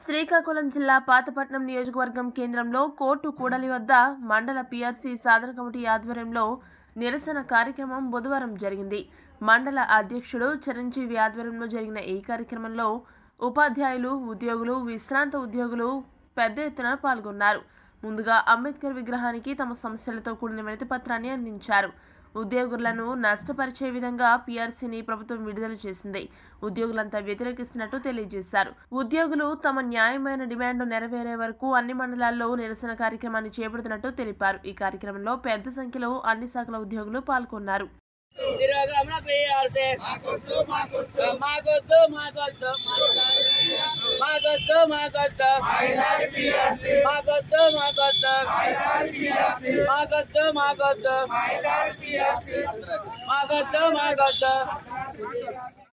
శ్రీకాకుళం జిల్లా పాతపట్నం నియోజకవర్గం కేంద్రంలో కోర్టు కూడలి వద్ద మండల పిఆర్సీ సాధన కమిటీ ఆధ్వర్యంలో నిరసన కార్యక్రమం బుధవారం జరిగింది మండల అధ్యక్షుడు చిరంజీవి ఆధ్వర్యంలో జరిగిన ఈ కార్యక్రమంలో ఉపాధ్యాయులు ఉద్యోగులు విశ్రాంత ఉద్యోగులు పెద్ద ఎత్తున పాల్గొన్నారు ముందుగా అంబేద్కర్ విగ్రహానికి తమ సమస్యలతో కూడిన వినతి పత్రాన్ని అందించారు ఉద్యోగులను నష్టపరిచే విధంగా పీఆర్సీని ప్రభుత్వం విడుదల చేసింది ఉద్యోగులంతా వ్యతిరేకిస్తున్నట్టు తెలియజేశారు ఉద్యోగులు తమ న్యాయమైన డిమాండ్ నెరవేరే వరకు అన్ని మండలాల్లో నిరసన కార్యక్రమాన్ని చేపడుతున్నట్టు తెలిపారు ఈ కార్యక్రమంలో పెద్ద సంఖ్యలో అన్ని శాఖల ఉద్యోగులు పాల్గొన్నారు తిరగమన పిఆర్సీ మాకొద్దు మాకొద్దు మాకొద్దు మాకొద్దు మాకొద్దు మాకొద్దు మాకొద్దు మాకొద్దు మాకొద్దు మాకొద్దు మాకొద్దు